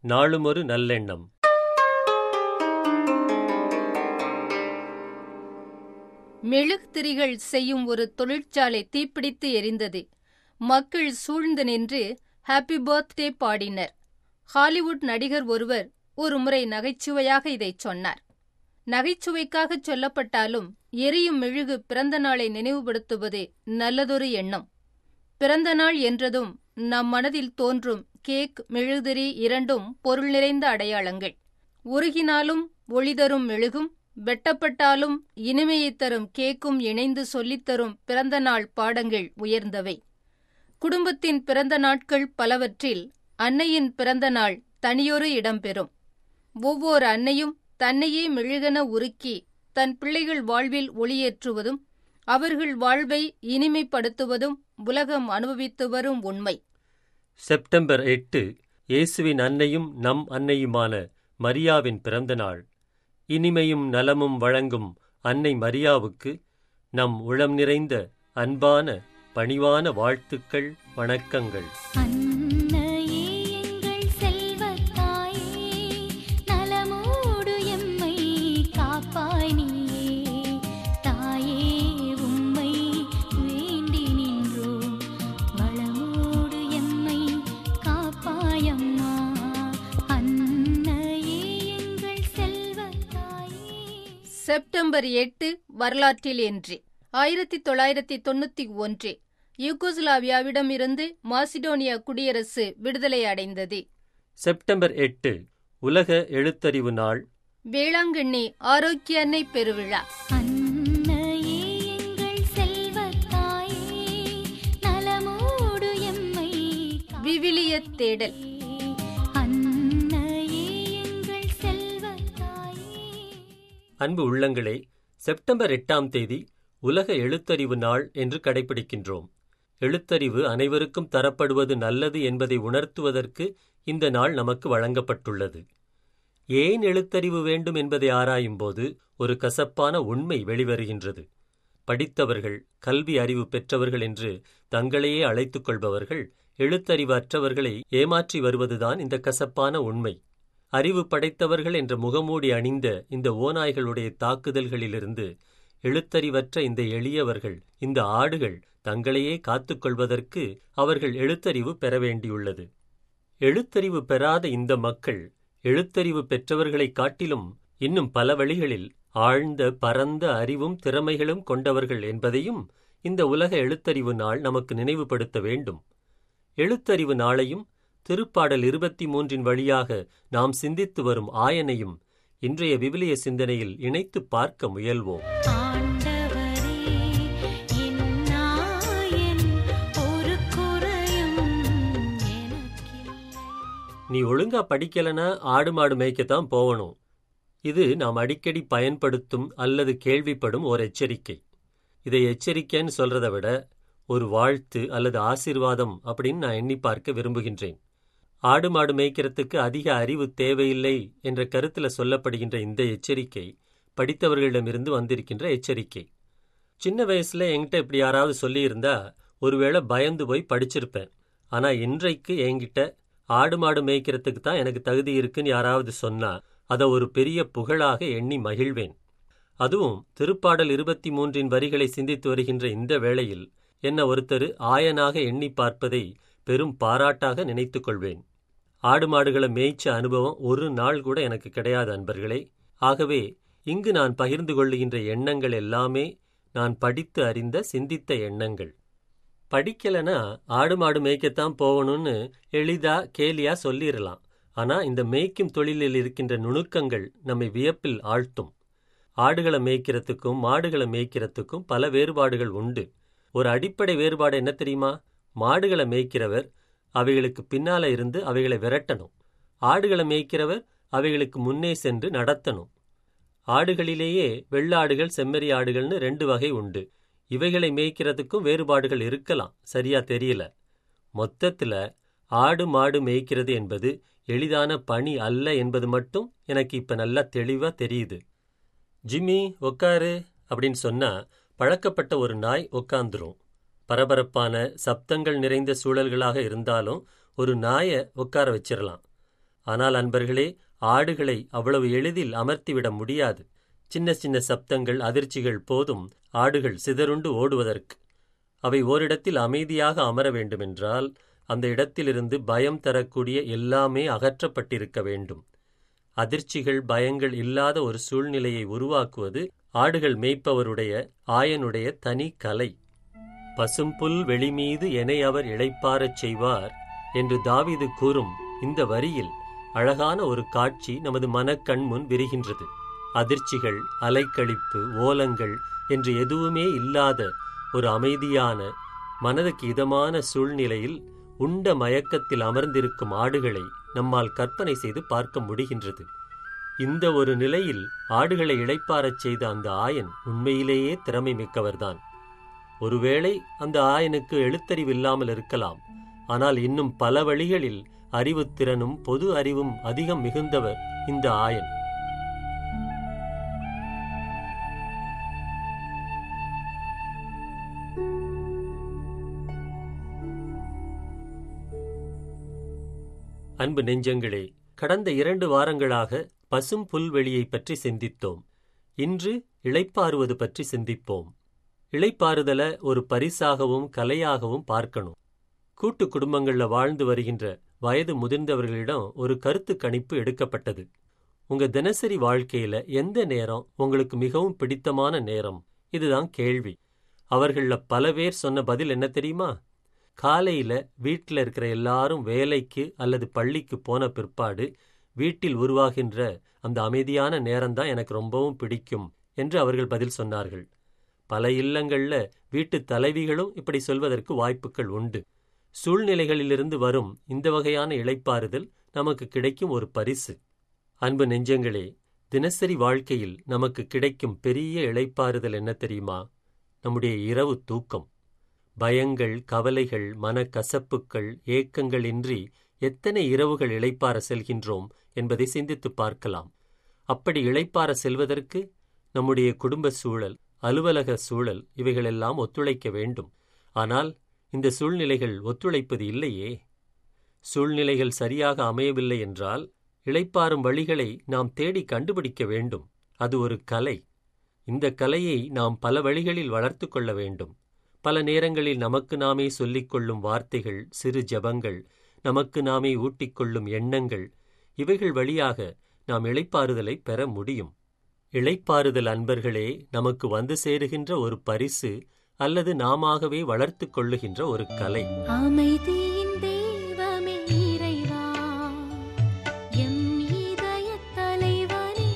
நாளுமொரு நல்லெண்ணம் மெழுகுதிரிகள் செய்யும் ஒரு தொழிற்சாலை தீப்பிடித்து எரிந்தது மக்கள் சூழ்ந்து நின்று ஹாப்பி பர்த்டே பாடினர் ஹாலிவுட் நடிகர் ஒருவர் ஒருமுறை நகைச்சுவையாக இதைச் சொன்னார் நகைச்சுவைக்காகச் சொல்லப்பட்டாலும் எரியும் மெழுகு பிறந்த நாளை நினைவுபடுத்துவது நல்லதொரு எண்ணம் பிறந்த நாள் என்றதும் நம் மனதில் தோன்றும் கேக் மெழுகுதிரி இரண்டும் பொருள் நிறைந்த அடையாளங்கள் உருகினாலும் ஒளிதரும் மெழுகும் வெட்டப்பட்டாலும் இனிமையைத் தரும் கேக்கும் இணைந்து சொல்லித்தரும் பிறந்த நாள் பாடங்கள் உயர்ந்தவை குடும்பத்தின் பிறந்த நாட்கள் பலவற்றில் அன்னையின் பிறந்த நாள் தனியொரு இடம்பெறும் ஒவ்வொரு அன்னையும் தன்னையே மெழுகென உருக்கி தன் பிள்ளைகள் வாழ்வில் ஒளியேற்றுவதும் அவர்கள் வாழ்வை இனிமைப்படுத்துவதும் உலகம் அனுபவித்து வரும் உண்மை செப்டம்பர் எட்டு இயேசுவின் அன்னையும் நம் அன்னையுமான மரியாவின் பிறந்த நாள் இனிமையும் நலமும் வழங்கும் அன்னை மரியாவுக்கு நம் உளம் நிறைந்த அன்பான பணிவான வாழ்த்துக்கள் வணக்கங்கள் அன்னையே எங்கள் செல்வத்தாயே நலமோடு எம்மை காப்பாய் நீயே தாயே உம்மை வேண்டி நின்றோம் வளமோடு எம்மை காப்பாயம்மா அன்னையே எங்கள் செல்வத்தாயே செப்டம்பர் எட்டு வரலாற்றில் என்று ஆயிரத்தி தொள்ளாயிரத்தி தொண்ணூத்தி ஒன்று யூகோஸ்லாவியாவிடமிருந்து மாசிடோனியா குடியரசு விடுதலை அடைந்தது செப்டம்பர் எட்டு உலக எழுத்தறிவு நாள் வேளாங்கண்ணி ஆரோக்கிய அன்னை பெருவிழா அன்னையே எங்கள் செல்வத்தாயே நலமோடு எம்மை விவிலிய தேடல் அன்னையே எங்கள் செல்வத்தாயே அன்பு உள்ளங்களே செப்டம்பர் எட்டாம் தேதி உலக எழுத்தறிவு நாள் என்று கடைபிடிக்கின்றோம் எழுத்தறிவு அனைவருக்கும் தரப்படுவது நல்லது என்பதை உணர்த்துவதற்கு இந்த நாள் நமக்கு வழங்கப்பட்டுள்ளது ஏன் எழுத்தறிவு வேண்டும் என்பதை ஆராயும்போது ஒரு கசப்பான உண்மை வெளிவருகின்றது படித்தவர்கள் கல்வி அறிவு பெற்றவர்கள் என்று தங்களையே அழைத்துக் கொள்பவர்கள் எழுத்தறிவு அற்றவர்களை ஏமாற்றி வருவதுதான் இந்த கசப்பான உண்மை அறிவு படைத்தவர்கள் என்ற முகமூடி அணிந்த இந்த ஓநாய்களுடைய தாக்குதல்களிலிருந்து எழுத்தறிவற்ற இந்த எளியவர்கள் இந்த ஆடுகள் தங்களையே காத்துக்கொள்வதற்கு அவர்கள் எழுத்தறிவு பெற வேண்டியுள்ளது எழுத்தறிவு பெறாத இந்த மக்கள் எழுத்தறிவு பெற்றவர்களைக் காட்டிலும் இன்னும் பல வழிகளில் ஆழ்ந்த பரந்த அறிவும் திறமைகளும் கொண்டவர்கள் என்பதையும் இந்த உலக எழுத்தறிவு நாள் நமக்கு நினைவுபடுத்த வேண்டும் எழுத்தறிவு நாளையும் திருப்பாடல் இருபத்தி மூன்றின் வழியாக நாம் சிந்தித்து வரும் ஆயனையும் இன்றைய விவிலிய சிந்தனையில் இணைத்துப் பார்க்க முயல்வோம் ஆண்டவரே என் நாயன் ஒரு குறையும் எனக்கில்லை நீ ஒழுங்கா படிக்கலனா ஆடு மாடு மேய்க்கத்தான் போகணும் இது நாம் அடிக்கடி பயன்படுத்தும் அல்லது கேள்விப்படும் ஒரு எச்சரிக்கை இதை எச்சரிக்கைன்னு சொல்றதை விட ஒரு வாழ்த்து அல்லது ஆசீர்வாதம் அப்படின்னு நான் எண்ணி பார்க்க விரும்புகின்றேன் ஆடு மாடு மேய்க்கிறதுக்கு அதிக அறிவு தேவையில்லை என்ற கருத்துல சொல்லப்படுகின்ற இந்த எச்சரிக்கை படித்தவர்களிடமிருந்து வந்திருக்கின்ற எச்சரிக்கை சின்ன வயசுல என்கிட்ட இப்படி யாராவது சொல்லியிருந்தா ஒருவேளை பயந்து போய் படிச்சிருப்பேன் ஆனா இன்றைக்கு என்கிட்ட ஆடு மாடு மேய்க்கிறதுக்கு தான் எனக்கு தகுதி இருக்குன்னு யாராவது சொன்னா அதை ஒரு பெரிய புகழாக எண்ணி மகிழ்வேன் அதுவும் திருப்பாடல் இருபத்தி மூன்றின் வரிகளை சிந்தித்து வருகின்ற இந்த வேளையில் என்ன ஒருத்தர் ஆயனாக எண்ணி பார்ப்பதை பெரும் பாராட்டாக நினைத்துக் கொள்வேன் ஆடு மாடுகளை மேய்ச்ச அனுபவம் ஒரு நாள் கூட எனக்கு கிடையாது அன்பர்களே ஆகவே இங்கு நான் பகிர்ந்து கொள்ளுகின்ற எண்ணங்கள் எல்லாமே நான் படித்து அறிந்த சிந்தித்த எண்ணங்கள் படிக்கலனா ஆடு மாடு மேய்க்கத்தான் போகணும்னு எளிதா கேலியா சொல்லிடலாம் ஆனா இந்த மேய்க்கும் தொழிலில் இருக்கின்ற நுணுக்கங்கள் நம்மை வியப்பில் ஆழ்த்தும் ஆடுகளை மேய்க்கிறதுக்கும் மாடுகளை மேய்க்கிறதுக்கும் பல வேறுபாடுகள் உண்டு ஒரு அடிப்படை வேறுபாடு என்ன தெரியுமா மாடுகளை மேய்க்கிறவர் அவைகளுக்கு பின்னால இருந்து அவைகளை விரட்டணும் ஆடுகளை மேய்க்கிறவர் அவைகளுக்கு முன்னே சென்று நடத்தணும் ஆடுகளிலேயே வெள்ளாடுகள் செம்மறி ஆடுகள்னு ரெண்டு வகை உண்டு இவைகளை மேய்க்கிறதுக்கும் வேறுபாடுகள் இருக்கலாம் சரியா தெரியல மொத்தத்துல ஆடு மாடு மேய்க்கிறது என்பது எளிதான பணி அல்ல என்பது மட்டும் எனக்கு இப்ப நல்லா தெளிவா தெரியுது ஜிம்மி உக்காரு அப்படின்னு சொன்னா பழக்கப்பட்ட ஒரு நாய் உக்காந்துரும் பரபரப்பான சப்தங்கள் நிறைந்த சூழல்களாக இருந்தாலும் ஒரு நாயை உட்கார வச்சிடலாம் ஆனால் அன்பர்களே ஆடுகளை அவ்வளவு எளிதில் அமர்த்திவிட முடியாது சின்ன சின்ன சப்தங்கள் அதிர்ச்சிகள் போதும் ஆடுகள் சிதறுண்டு ஓடுவதற்கு அவை ஓரிடத்தில் அமைதியாக அமர வேண்டுமென்றால் அந்த இடத்திலிருந்து பயம் தரக்கூடிய எல்லாமே அகற்றப்பட்டிருக்க வேண்டும் அதிர்ச்சிகள் பயங்கள் இல்லாத ஒரு சூழ்நிலையை உருவாக்குவது ஆடுகள் மேய்ப்பவருடைய ஆயனுடைய தனி கலை பசும்புல் வெளிமீது எனை அவர் இளைப்பாரச் செய்வார் என்று தாவீது கூறும் இந்த வரியில் அழகான ஒரு காட்சி நமது மனக்கண் முன் விரிகின்றது அதிர்ச்சிகள் அலைக்கழிப்பு ஓலங்கள் என்று எதுவுமே இல்லாத ஒரு அமைதியான மனதுக்கு இதமான சூழ்நிலையில் உண்ட மயக்கத்தில் அமர்ந்திருக்கும் ஆடுகளை நம்மால் கற்பனை செய்து பார்க்க முடிகின்றது இந்த ஒரு நிலையில் ஆடுகளை இளைப்பாரச் செய்த அந்த ஆயன் உண்மையிலேயே திறமை மிக்கவர்தான் ஒருவேளை அந்த ஆயனுக்கு எழுத்தறிவு இல்லாமல் இருக்கலாம் ஆனால் இன்னும் பல வழிகளில் அறிவுத்திறனும் பொது அறிவும் அதிகம் மிகுந்தவர் இந்த ஆயன் அன்பு நெஞ்சங்களே கடந்த இரண்டு வாரங்களாக பசும் புல்வெளியை பற்றி சிந்தித்தோம் இன்று இளைப்பாறுவது பற்றி சிந்திப்போம் இளைப்பாறுதல ஒரு பரிசாகவும் கலையாகவும் பார்க்கணும் கூட்டு குடும்பங்கள்ல வாழ்ந்து வருகின்ற வயது முதிர்ந்தவர்களிடம் ஒரு கருத்து கணிப்பு எடுக்கப்பட்டது உங்க தினசரி வாழ்க்கையில எந்த நேரம் உங்களுக்கு மிகவும் பிடித்தமான நேரம் இதுதான் கேள்வி அவர்கள பல பேர் சொன்ன பதில் என்ன தெரியுமா காலையில வீட்டில் இருக்கிற எல்லாரும் வேலைக்கு அல்லது பள்ளிக்கு போன பிற்பாடு வீட்டில் உருவாகின்ற அந்த அமைதியான நேரம்தான் எனக்கு ரொம்பவும் பிடிக்கும் என்று அவர்கள் பதில் சொன்னார்கள் பல இல்லங்கள்ல வீட்டு தலைவிகளும் இப்படி சொல்வதற்கு வாய்ப்புகள் உண்டு சூழ்நிலைகளிலிருந்து வரும் இந்த வகையான இளைப்பாறுதல் நமக்கு கிடைக்கும் ஒரு பரிசு அன்பு நெஞ்சங்களே தினசரி வாழ்க்கையில் நமக்கு கிடைக்கும் பெரிய இளைப்பாறுதல் என்ன தெரியுமா நம்முடைய இரவு தூக்கம் பயங்கள் கவலைகள் மனக்கசப்புக்கள் ஏக்கங்கள் இன்றி எத்தனை இரவுகள் இளைப்பார செல்கின்றோம் என்பதை சிந்தித்துப் பார்க்கலாம் அப்படி இளைப்பார செல்வதற்கு நம்முடைய குடும்ப சூழல் அலுவலக சூழல் இவைகளெல்லாம் ஒத்துழைக்க வேண்டும் ஆனால் இந்த சூழ்நிலைகள் ஒத்துழைப்பது இல்லையே சூழ்நிலைகள் சரியாக அமையவில்லை என்றால் இளைப்பாறும் வழிகளை நாம் தேடி கண்டுபிடிக்க வேண்டும் அது ஒரு கலை இந்த கலையை நாம் பல வழிகளில் வளர்த்து கொள்ள வேண்டும் பல நேரங்களில் நமக்கு நாமே சொல்லிக் கொள்ளும் வார்த்தைகள் சிறு ஜபங்கள் நமக்கு நாமே ஊட்டிக்கொள்ளும் எண்ணங்கள் இவைகள் வழியாக நாம் இளைப்பாறுதலை பெற முடியும் இளைப்பாறுதல் அன்பர்களே நமக்கு வந்து சேருகின்ற ஒரு பரிசு அல்லது நாமாகவே வளர்த்து கொள்ளுகின்ற ஒரு கலை அமைதியின் தெய்வமே இறைவா எம் இதயத் தலைவனே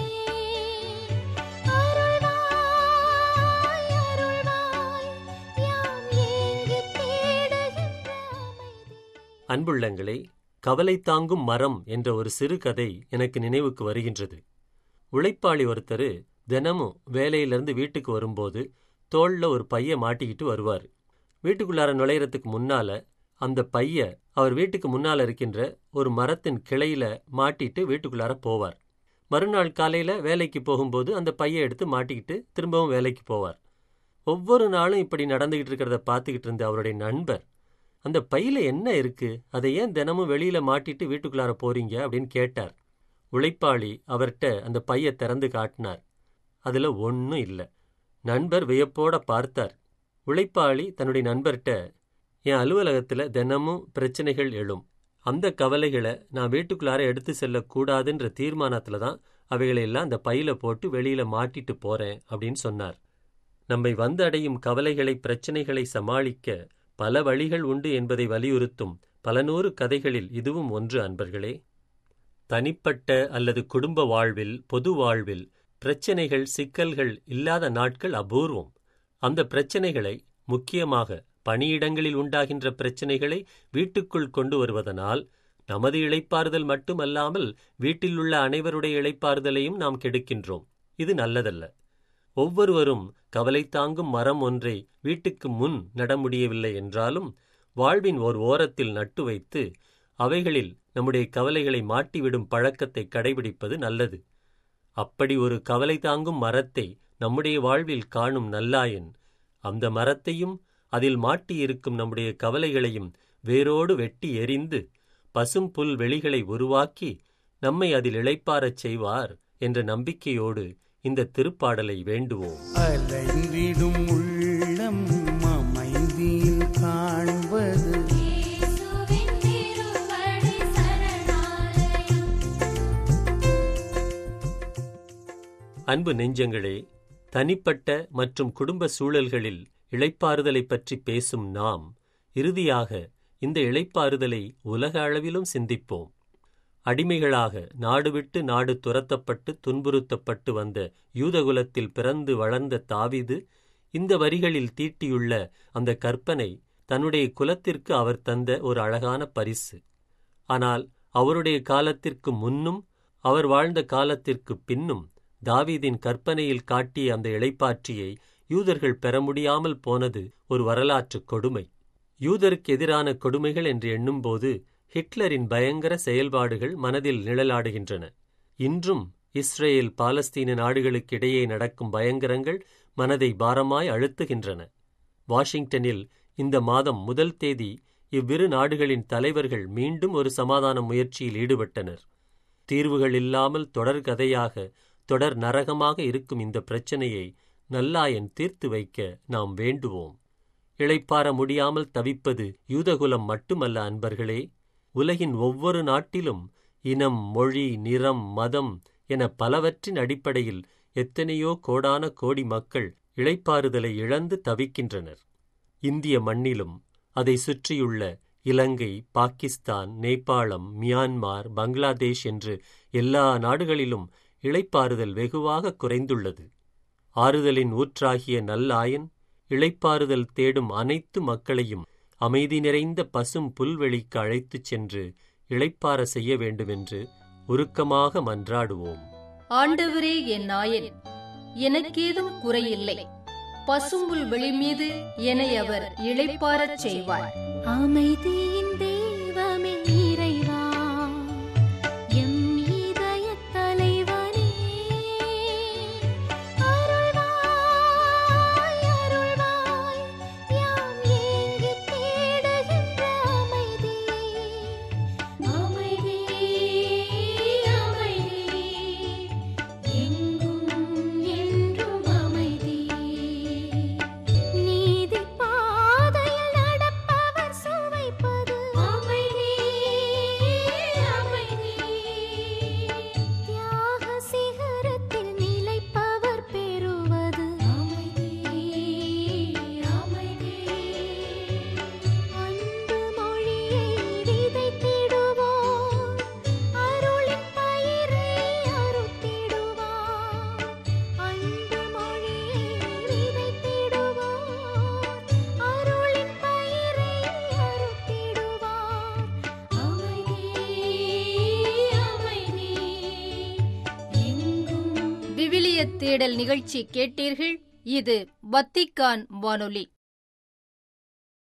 அருள்வாய் அருள்வாய் யாம் ஏங்கித் தேடுகின்ற அமைதி அன்புள்ளங்களே கவலை தாங்கும் மரம் என்ற ஒரு சிறு கதை எனக்கு நினைவுக்கு வருகின்றது உழைப்பாளி ஒருத்தர் தினமும் வேலையிலிருந்து வீட்டுக்கு வரும்போது தோள்ல ஒரு பைய மாட்டிக்கிட்டு வருவார் வீட்டுக்குள்ளார நுழையறதுக்கு முன்னால அந்த பைய அவர் வீட்டுக்கு முன்னால இருக்கின்ற ஒரு மரத்தின் கிளையில மாட்டிட்டு வீட்டுக்குள்ளார போவார் மறுநாள் காலையில வேலைக்கு போகும்போது அந்த பையை எடுத்து மாட்டிக்கிட்டு திரும்பவும் வேலைக்கு போவார் ஒவ்வொரு நாளும் இப்படி நடந்துகிட்டு இருக்கிறத பார்த்துக்கிட்டு இருந்த அவருடைய நண்பர் அந்த பையில என்ன இருக்கு அதை ஏன் தினமும் வெளியில மாட்டிட்டு வீட்டுக்குள்ளார போறீங்க அப்படின்னு கேட்டார் உழைப்பாளி அவர்கிட்ட அந்த பைய திறந்து காட்டினார் அதுல ஒன்றும் இல்லை நண்பர் வியப்போட பார்த்தார் உழைப்பாளி தன்னுடைய நண்பர்கிட்ட என் அலுவலகத்துல தினமும் பிரச்சனைகள் எழும் அந்த கவலைகளை நான் வீட்டுக்குள்ளார எடுத்து செல்லக்கூடாதுன்ற தீர்மானத்துல தான் அவைகளை எல்லாம் அந்த பையில போட்டு வெளியில மாட்டிட்டு போறேன் அப்படின்னு சொன்னார் நம்மை வந்தடையும் கவலைகளை பிரச்சனைகளை சமாளிக்க பல வழிகள் உண்டு என்பதை வலியுறுத்தும் பல நூறு கதைகளில் இதுவும் ஒன்று அன்பர்களே தனிப்பட்ட அல்லது குடும்ப வாழ்வில் பொது வாழ்வில் பிரச்சனைகள் சிக்கல்கள் இல்லாத நாட்கள் அபூர்வம் அந்த பிரச்சனைகளை முக்கியமாக பணியிடங்களில் உண்டாகின்ற பிரச்சனைகளை வீட்டுக்குள் கொண்டு வருவதனால் நமது இளைப்பாறுதல் மட்டுமல்லாமல் வீட்டிலுள்ள அனைவருடைய இளைப்பாறுதலையும் நாம் கெடுக்கின்றோம் இது நல்லதல்ல ஒவ்வொருவரும் கவலை தாங்கும் மரம் ஒன்றை வீட்டுக்கு முன் நட முடியவில்லை என்றாலும் வாழ்வின் ஓர் ஓரத்தில் நட்டு வைத்து அவைகளில் நம்முடைய கவலைகளை மாட்டிவிடும் பழக்கத்தை கடைபிடிப்பது நல்லது அப்படி ஒரு கவலை தாங்கும் மரத்தை நம்முடைய வாழ்வில் காணும் நல்லாயன் அந்த மரத்தையும் அதில் மாட்டியிருக்கும் நம்முடைய கவலைகளையும் வேரோடு வெட்டி எறிந்து பசும் புல் வெளிகளை உருவாக்கி நம்மை அதில் இளைப்பாரச் செய்வார் என்ற நம்பிக்கையோடு இந்த திருப்பாடலை வேண்டுவோம் அலைந்திடும் உள்ளம் அமைதியில் காண்பது இயேசுவின் திருவடி சரணாலயம் அன்பு நெஞ்சங்களே தனிப்பட்ட மற்றும் குடும்ப சூழல்களில் இளைப்பாறுதலை பற்றி பேசும் நாம் இறுதியாக இந்த இளைப்பாறுதலை உலக அளவிலும் சிந்திப்போம் அடிமைகளாக நாடு விட்டு நாடு துரத்தப்பட்டு துன்புறுத்தப்பட்டு வந்த யூதகுலத்தில் பிறந்து வளர்ந்த தாவீது இந்த வரிகளில் தீட்டியுள்ள அந்த கற்பனை தன்னுடைய குலத்திற்கு அவர் தந்த ஒரு அழகான பரிசு ஆனால் அவருடைய காலத்திற்கு முன்னும் அவர் வாழ்ந்த காலத்திற்கு பின்னும் தாவீதின் கற்பனையில் காட்டிய அந்த இளைப்பாற்றியை யூதர்கள் பெற முடியாமல் போனது ஒரு வரலாற்றுக் கொடுமை யூதருக்கு எதிரான கொடுமைகள் என்று எண்ணும்போது ஹிட்லரின் பயங்கர செயல்பாடுகள் மனதில் நிழலாடுகின்றன இன்றும் இஸ்ரேல் பாலஸ்தீன நாடுகளுக்கிடையே நடக்கும் பயங்கரங்கள் மனதை பாரமாய் அழுத்துகின்றன வாஷிங்டனில் இந்த மாதம் முதல் தேதி இவ்விரு நாடுகளின் தலைவர்கள் மீண்டும் ஒரு சமாதான முயற்சியில் ஈடுபட்டனர் தீர்வுகள் இல்லாமல் தொடர் கதையாக தொடர் நரகமாக இருக்கும் இந்த பிரச்சனையை நல்லாயன் தீர்த்து வைக்க நாம் வேண்டுவோம் இளைப்பாற முடியாமல் தவிப்பது யூதகுலம் மட்டுமல்ல அன்பர்களே உலகின் ஒவ்வொரு நாட்டிலும் இனம் மொழி நிறம் மதம் என பலவற்றின் அடிப்படையில் எத்தனையோ கோடான கோடி மக்கள் இளைப்பாறுதலை இழந்து தவிக்கின்றனர் இந்திய மண்ணிலும் அதை சுற்றியுள்ள இலங்கை பாகிஸ்தான் நேபாளம் மியான்மார் பங்களாதேஷ் என்று எல்லா நாடுகளிலும் இளைப்பாறுதல் வெகுவாக குறைந்துள்ளது ஆறுதலின் ஊற்றாகிய நல்லாயன் இளைப்பாறுதல் தேடும் அனைத்து மக்களையும் அமைதி நிறைந்த பசும் புல்வெளிக்கு அழைத்துச் சென்று இளைப்பாற செய்ய வேண்டுமென்று உருக்கமாக மன்றாடுவோம் ஆண்டவரே என் நாயன் எனக்கேதும் குறையில்லை பசும்புல் வெளி மீது என்னை அவர் இளைப்பாரச் செய்வார் அமைதியின் தெய்வமே இறைவா எம் இதயத் தலைவனே அருள்வாய் அருள்வாய் யாம் ஏங்கித் தேடுகின்ற அமைதி அமைதி அமைதி எங்கும் என்றும் அமைதி நீதி பாதையில் நடப்பவர் சுவைப்பது அமைதி அமைதி தியாக சிகரத்தில் நிலைப்பவர் பெறுவது அமைதி அமைதி அன்பு மொழியை விதைத்திடுவோம் அருளின் பயிரை அறுத்திடுவார் அன்பு மொழியை விதைத்திடுவோம் அருளின் பயிரை அறுத்திடுவார் அமைதி அமைதி எங்கும் விவிலிய தேடல் நிகழ்ச்சி கேட்டீர்கள் இது வத்திக்கான் வானொலி